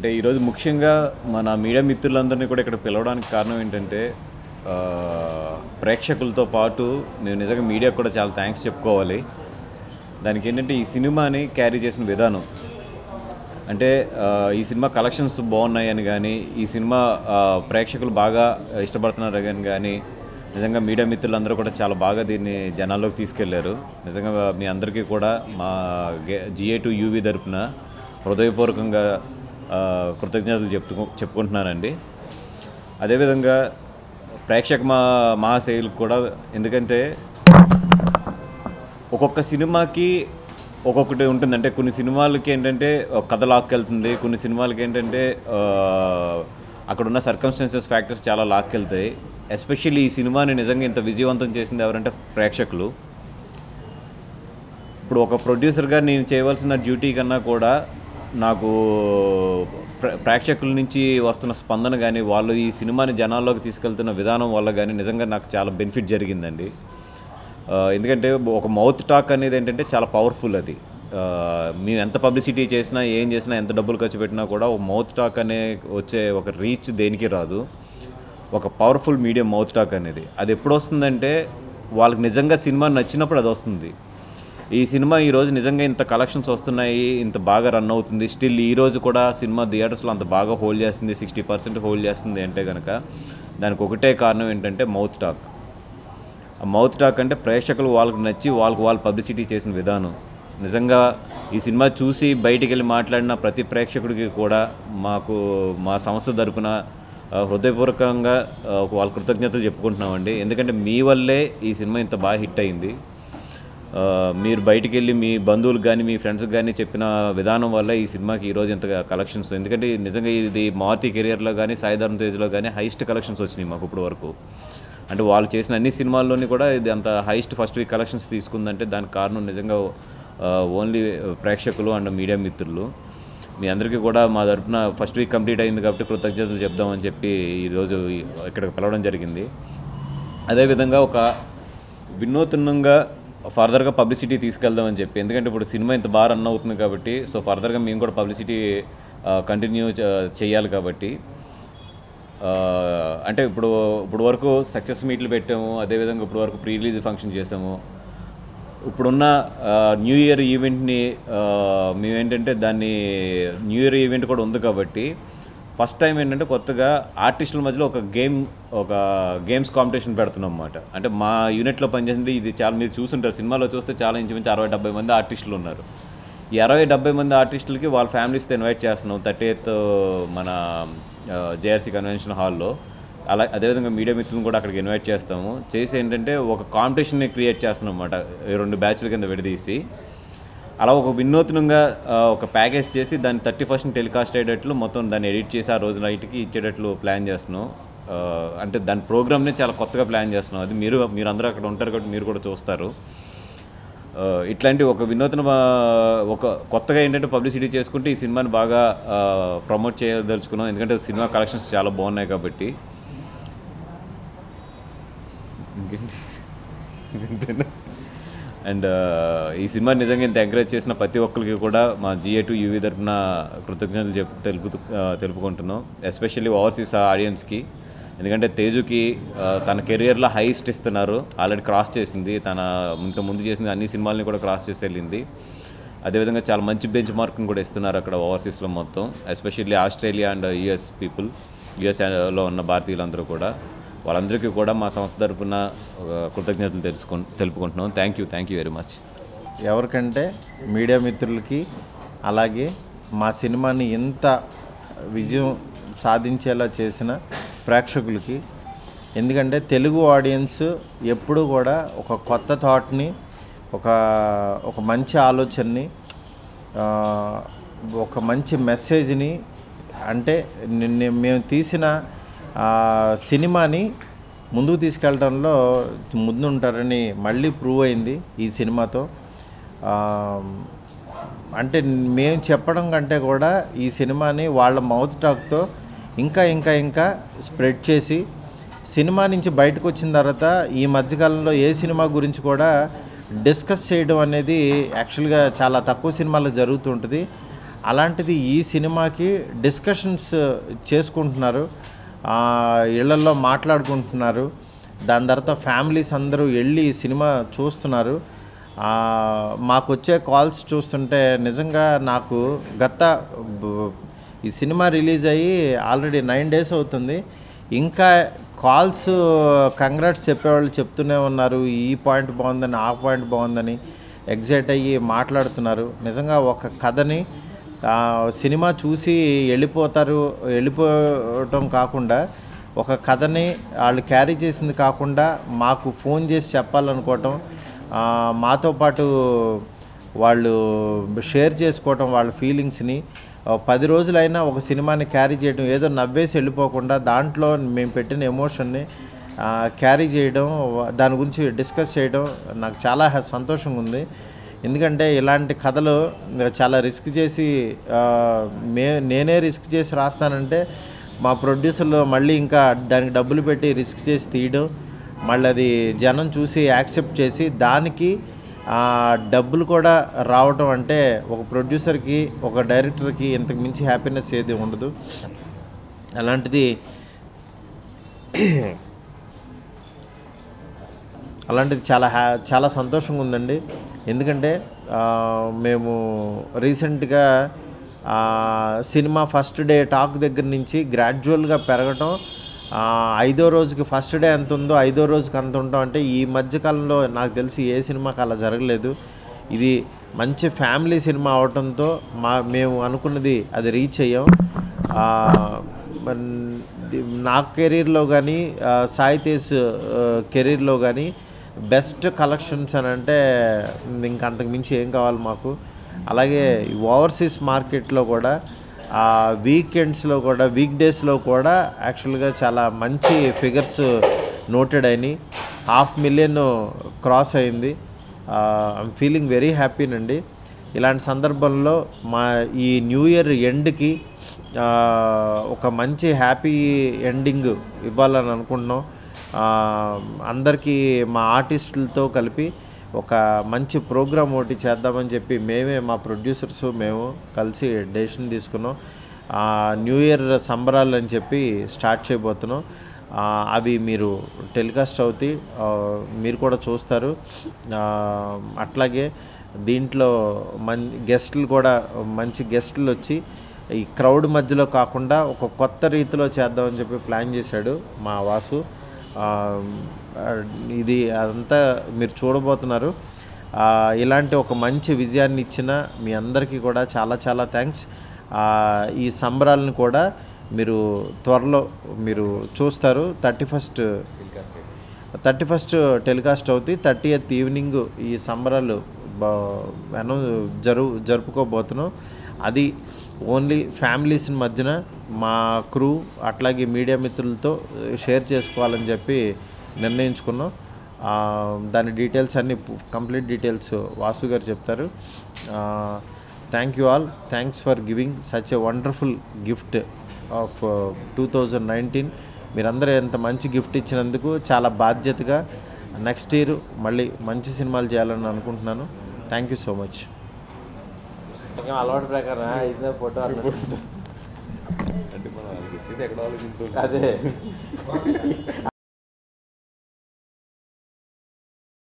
అంటే ఈరోజు ముఖ్యంగా మన మీడియా మిత్రులందరినీ కూడా ఇక్కడ పిలవడానికి కారణం ఏంటంటే ఆ, ప్రేక్షకులతో పాటు మేము నిజంగా మీడియాకు కూడా చాలా థ్యాంక్స్ చెప్పుకోవాలి దానికి ఏంటంటే ఈ సినిమాని క్యారీ చేసిన విధానం అంటే ఆ, ఈ సినిమా కలెక్షన్స్ బాగున్నాయని కానీ ఈ సినిమా ఆ, ప్రేక్షకులు బాగా ఇష్టపడుతున్నారు అని కానీ నిజంగా మీడియా మిత్రులందరూ కూడా చాలా బాగా దీన్ని జనాల్లోకి తీసుకెళ్లారు నిజంగా మీ అందరికీ కూడా మా జిఏ టు యూవీ తరపున హృదయపూర్వకంగా ఆ, కృతజ్ఞతలు చెప్తు చెప్పుకుంటున్నానండి అదేవిధంగా ప్రేక్షక మా మహాశైలకు కూడా ఎందుకంటే ఒక్కొక్క సినిమాకి ఒక్కొక్కటి ఉంటుంది అంటే కొన్ని సినిమాలకి ఏంటంటే ఒక కథ లాక్కెళ్తుంది కొన్ని సినిమాలకి ఏంటంటే ఆ, అక్కడ ఉన్న సర్కమ్స్టాన్సెస్ ఫ్యాక్టర్స్ చాలా లాక్కెళ్తాయి ఎస్పెషల్లీ ఈ సినిమాని నిజంగా ఇంత విజయవంతం చేసింది ఎవరంటే ప్రేక్షకులు ఇప్పుడు ఒక ప్రొడ్యూసర్గా నేను చేయవలసిన డ్యూటీ కన్నా కూడా నాకు ప్ర- ప్రేక్షకుల నుంచి వస్తున్న స్పందన కానీ వాళ్ళు ఈ సినిమాని జనాల్లోకి తీసుకెళ్తున్న విధానం వల్ల కానీ నిజంగా నాకు చాలా బెనిఫిట్ జరిగిందండి ఆ, ఎందుకంటే ఒక మౌత్ టాక్ అనేది ఏంటంటే చాలా పవర్ఫుల్ అది ఆ, మేము ఎంత పబ్లిసిటీ చేసినా ఏం చేసినా ఎంత డబ్బులు ఖర్చు పెట్టినా కూడా ఒక మౌత్ టాక్ అనే వచ్చే ఒక రీచ్ దేనికి రాదు ఒక పవర్ఫుల్ మీడియం మౌత్ టాక్ అనేది అది ఎప్పుడు వస్తుందంటే వాళ్ళకి నిజంగా సినిమా నచ్చినప్పుడు అది వస్తుంది ఈ సినిమా ఈరోజు నిజంగా ఇంత కలెక్షన్స్ వస్తున్నాయి ఇంత బాగా రన్ అవుతుంది స్టిల్ ఈ రోజు కూడా సినిమా థియేటర్స్లో అంత బాగా హోల్డ్ చేస్తుంది సిక్స్టీ పర్సెంట్ హోల్డ్ చేస్తుంది అంటే కనుక దానికి ఒకటే కారణం ఏంటంటే మౌత్ టాక్ ఆ మౌత్ టాక్ అంటే ప్రేక్షకులు వాళ్ళకి నచ్చి వాళ్ళకి వాళ్ళు పబ్లిసిటీ చేసిన విధానం నిజంగా ఈ సినిమా చూసి బయటికి వెళ్ళి మాట్లాడిన ప్రతి ప్రేక్షకుడికి కూడా మాకు మా సంస్థ తరపున ఆ, హృదయపూర్వకంగా ఆ, వాళ్ళ కృతజ్ఞతలు చెప్పుకుంటున్నామండి ఎందుకంటే మీ వల్లే ఈ సినిమా ఇంత బాగా హిట్ అయింది ఆ, మీరు బయటికి వెళ్ళి మీ బంధువులకు కానీ మీ ఫ్రెండ్స్కి కానీ చెప్పిన విధానం వల్ల ఈ సినిమాకి ఈరోజు ఇంత కలెక్షన్స్ ఎందుకంటే నిజంగా ఇది మారుతి కెరియర్లో కానీ సాయిధర్మ తేజ్లో కానీ హైయెస్ట్ కలెక్షన్స్ వచ్చినాయి మాకు ఇప్పటి వరకు అంటే వాళ్ళు చేసిన అన్ని సినిమాల్లోని కూడా ఇది అంత హైయెస్ట్ ఫస్ట్ వీక్ కలెక్షన్స్ తీసుకుందంటే దానికి కారణం నిజంగా ఓన్లీ ప్రేక్షకులు అండ్ మీడియా మిత్రులు మీ అందరికీ కూడా మా తరపున ఫస్ట్ వీక్ కంప్లీట్ అయింది కాబట్టి కృతజ్ఞతలు చెప్దామని చెప్పి ఈరోజు ఇక్కడికి పిలవడం జరిగింది అదేవిధంగా ఒక వినూత్నంగా ఫర్దర్గా పబ్లిసిటీ తీసుకెళ్దామని చెప్పి ఎందుకంటే ఇప్పుడు సినిమా ఇంత బాగా రన్ అవుతుంది కాబట్టి సో ఫర్దర్గా మేము కూడా పబ్లిసిటీ కంటిన్యూ చేయాలి కాబట్టి ఆ, అంటే ఇప్పుడు ఇప్పుడు వరకు సక్సెస్ మీట్లు పెట్టాము అదేవిధంగా ఇప్పుడు వరకు ప్రీ రిలీజ్ ఫంక్షన్ చేసాము ఇప్పుడున్న ఆ, న్యూ ఇయర్ ఈవెంట్ని ఆ, మేమేంటంటే దాన్ని న్యూ ఇయర్ ఈవెంట్ కూడా ఉంది కాబట్టి ఫస్ట్ టైం ఏంటంటే కొత్తగా ఆర్టిస్టుల మధ్యలో ఒక గేమ్ ఒక గేమ్స్ కాంపిటీషన్ పెడుతున్నాం అన్నమాట అంటే మా యూనిట్లో పనిచేసింది ఇది చాలా మీరు చూసుంటారు సినిమాలో చూస్తే చాలా ఇంచుమించు అరవై డెబ్బై మంది ఆర్టిస్టులు ఉన్నారు ఈ అరవై డెబ్బై మంది ఆర్టిస్టులకి వాళ్ళ ఫ్యామిలీస్తో ఇన్వైట్ చేస్తున్నాం థర్టీ ఎయిత్ మన జేఆర్సీ కన్వెన్షన్ హాల్లో అలా అదేవిధంగా మీడియా మిత్రులను కూడా అక్కడికి ఇన్వైట్ చేస్తాము చేసి ఏంటంటే ఒక కాంపిటీషన్ని క్రియేట్ చేస్తున్నాం అనమాట రెండు బ్యాచ్ల కింద విడదీసి అలా ఒక వినూత్నంగా ఆ, ఒక ప్యాకేజ్ చేసి దాన్ని థర్టీ ఫస్ట్ టెలికాస్ట్ అయ్యేటట్లు మొత్తం దాన్ని ఎడిట్ చేసి ఆ రోజు నైట్కి ఇచ్చేటట్లు ప్లాన్ చేస్తున్నాం ఆ, అంటే దాని ప్రోగ్రామ్ని చాలా కొత్తగా ప్లాన్ చేస్తున్నాం అది మీరు మీరు అందరూ అక్కడ ఉంటారు కాబట్టి మీరు కూడా చూస్తారు ఆ, ఇట్లాంటి ఒక వినూత్న ఆ, ఒక కొత్తగా ఏంటంటే పబ్లిసిటీ చేసుకుంటే ఈ సినిమాని బాగా ప్రమోట్ చేయదలుచుకున్నాం ఎందుకంటే సినిమా కలెక్షన్స్ చాలా బాగున్నాయి కాబట్టి ఇంకేంటి ఇంతేనా? అండ్ ఈ సినిమా నిజంగా ఇంత ఎంకరేజ్ చేసిన ప్రతి ఒక్కరికి కూడా మా జిఏ టు యూవీ తరపున కృతజ్ఞతలు చెప్పు తెలుపుతూ ఆ, తెలుపుకుంటున్నాం ఎస్పెషల్లీ ఓవర్సీస్ ఆడియన్స్కి ఎందుకంటే తేజుకి ఆ, తన కెరియర్లో హైయెస్ట్ ఇస్తున్నారు ఆల్రెడీ క్రాస్ చేసింది తన ఇంత ముందు చేసింది అన్ని సినిమాలని కూడా క్రాస్ చేసి వెళ్ళింది అదేవిధంగా చాలా మంచి బెంచ్ మార్కింగ్ కూడా ఇస్తున్నారు అక్కడ ఓవర్సీస్లో మొత్తం especially Australia and US people యుఎస్లో ఉన్న భారతీయులందరూ కూడా వాళ్ళందరికీ కూడా మా సంస్థ తరపున ఆ, కృతజ్ఞతలు తెలుసుకు తెలుపుకుంటున్నాం thank you thank you very much ఎవరికంటే మీడియా మిత్రులకి అలాగే మా సినిమాని ఎంత విజయం సాధించేలా చేసిన ప్రేక్షకులకి ఎందుకంటే తెలుగు ఆడియన్స్ ఎప్పుడూ కూడా ఒక కొత్త థాట్ని ఒక ఒక మంచి ఆలోచనని ఆ, ఒక మంచి మెసేజ్ని అంటే నిన్న మేము తీసిన ఆ, సినిమాని ముందుకు తీసుకెళ్ళడంలో ముందుంటారని మళ్ళీ ప్రూవ్ అయింది ఈ సినిమాతో ఆ, అంటే మేము చెప్పడం కంటే కూడా ఈ సినిమాని వాళ్ళ మౌత్ టాక్తో ఇంకా ఇంకా ఇంకా స్ప్రెడ్ చేసి సినిమా నుంచి బయటకు వచ్చిన తర్వాత ఈ మధ్యకాలంలో ఏ సినిమా గురించి కూడా డిస్కస్ చేయడం అనేది యాక్చువల్గా చాలా తక్కువ సినిమాల్లో జరుగుతుంటుంది అలాంటిది ఈ సినిమాకి డిస్కషన్స్ చేసుకుంటున్నారు ఆ, ఇళ్లల్లో మాట్లాడుకుంటున్నారు దాని తర్వాత ఫ్యామిలీస్ అందరూ వెళ్ళి ఈ సినిమా చూస్తున్నారు ఆ, మాకు వచ్చే కాల్స్ చూస్తుంటే నిజంగా నాకు గత బ- ఈ సినిమా రిలీజ్ అయ్యి ఆల్రెడీ నైన్ డేస్ అవుతుంది ఇంకా కాల్స్ కంగ్రాట్స్ చెప్పేవాళ్ళు చెప్తూనే ఉన్నారు ఈ పాయింట్ బాగుందని ఆ పాయింట్ బాగుందని ఎగ్జైట్ అయ్యి మాట్లాడుతున్నారు నిజంగా ఒక కథని ఆ, సినిమా చూసి వెళ్ళిపోతారు వెళ్ళిపోవటం కాకుండా ఒక కథని వాళ్ళు క్యారీ చేసింది కాకుండా మాకు ఫోన్ చేసి చెప్పాలనుకోవటం ఆ, మాతో పాటు వాళ్ళు షేర్ చేసుకోవటం వాళ్ళ ఫీలింగ్స్ని ఆ, పది రోజులైనా ఒక సినిమాని క్యారీ చేయడం ఏదో నవ్వేసి వెళ్ళిపోకుండా దాంట్లో మేము పెట్టిన ఎమోషన్ని క్యారీ చేయడం వ- దాని గురించి డిస్కస్ చేయడం నాకు చాలా హ్యా- సంతోషంగా ఉంది ఎందుకంటే ఇలాంటి కథలు చాలా రిస్క్ చేసి ఆ, మే నేనే రిస్క్ చేసి రాస్తానంటే మా ప్రొడ్యూసర్లు మళ్ళీ ఇంకా దానికి డబ్బులు పెట్టి రిస్క్ చేసి తీయడం మళ్ళీ అది జనం చూసి యాక్సెప్ట్ చేసి దానికి ఆ, డబ్బులు కూడా రావటం అంటే ఒక ప్రొడ్యూసర్కి ఒక డైరెక్టర్కి ఇంతకు మించి హ్యాపీనెస్ ఏది ఉండదు అలాంటిది అలాంటిది చాలా హ్యా చాలా సంతోషంగా ఉందండి ఎందుకంటే ఆ, మేము రీసెంట్గా ఆ, సినిమా ఫస్ట్ డే టాక్ దగ్గర నుంచి గ్రాడ్యువల్గా పెరగటం ఆ, ఐదో రోజుకి ఫస్ట్ డే ఎంత ఉందో ఐదో రోజుకి అంత ఉంటాం అంటే ఈ మధ్యకాలంలో నాకు తెలిసి ఏ సినిమాకి అలా జరగలేదు ఇది మంచి ఫ్యామిలీ సినిమా అవటంతో మా మేము అనుకున్నది అది రీచ్ అయ్యాం ఆ, మన్- ది- నా కెరీర్లో కానీ సాయి తేజ్ కెరీర్లో కానీ బెస్ట్ కలెక్షన్స్ అని అంటే ఇంక అంతకు మించి ఏం కావాలి మాకు అలాగే ఓవర్సీస్ మార్కెట్లో కూడా ఆ వీకెండ్స్లో కూడా వీక్ డేస్లో కూడా యాక్చువల్గా చాలా మంచి ఫిగర్స్ నోటెడ్ అయినాయి హాఫ్ మిలియన్ క్రాస్ అయింది ఐఎమ్ ఫీలింగ్ వెరీ హ్యాపీనండి ఇలాంటి సందర్భంలో మా ఈ న్యూ ఇయర్ ఎండ్కి ఆ, ఒక మంచి హ్యాపీ ఎండింగ్ ఇవ్వాలని అనుకుంటున్నాం ఆ, అందరికీ మా ఆర్టిస్టులతో కలిపి ఒక మంచి ప్రోగ్రామ్ ఒకటి చేద్దామని చెప్పి మేమే మా ప్రొడ్యూసర్స్ మేము కలిసి డెసిషన్ తీసుకున్నాం ఆ, న్యూ ఇయర్ సంబరాలు అని చెప్పి స్టార్ట్ చేయబోతున్నాం ఆ, అవి మీరు టెలికాస్ట్ అవుతాయి ఆ, మీరు కూడా చూస్తారు ఆ, అట్లాగే దీంట్లో మన్ గెస్టులు కూడా మంచి గెస్టులు వచ్చి ఈ క్రౌడ్ మధ్యలో కాకుండా ఒక కొత్త రీతిలో చేద్దామని చెప్పి ప్లాన్ చేశాడు మా వాసు ఆ, ఆ, ఇది అదంతా మీరు చూడబోతున్నారు ఆ, ఇలాంటి ఒక మంచి విజయాన్ని ఇచ్చిన మీ అందరికీ కూడా చాలా చాలా థ్యాంక్స్ ఈ సంబరాలను కూడా మీరు త్వరలో మీరు చూస్తారు thirty first thirty first telecast అవుతాయి థర్టీ ఎయిత్ ఈవినింగ్ ఈ సంబరాలు అనౌ జరు జరుపుకోబోతున్నాం అది ఓన్లీ ఫ్యామిలీస్ మధ్యన మా క్రూ అట్లాగే మీడియా మిత్రులతో షేర్ చేసుకోవాలని చెప్పి నిర్ణయించుకున్నాం ఆ, దాని డీటెయిల్స్ అన్ని కంప్లీట్ డీటెయిల్స్ వాసు గారు చెప్తారు thank you all thanks for giving such a wonderful gift of two thousand nineteen మీరందరూ ఎంత మంచి గిఫ్ట్ ఇచ్చినందుకు చాలా బాధ్యతగా నెక్స్ట్ ఇయర్ మళ్ళీ మంచి సినిమాలు చేయాలని అనుకుంటున్నాను థ్యాంక్ యూ సో మచ్ అలవాటు ప్రకారం ఇదే ఫోటో అంటే మనం వాళ్ళకి ఇచ్చేది ఎక్కడ ఆలోచించుకుంటాం అదే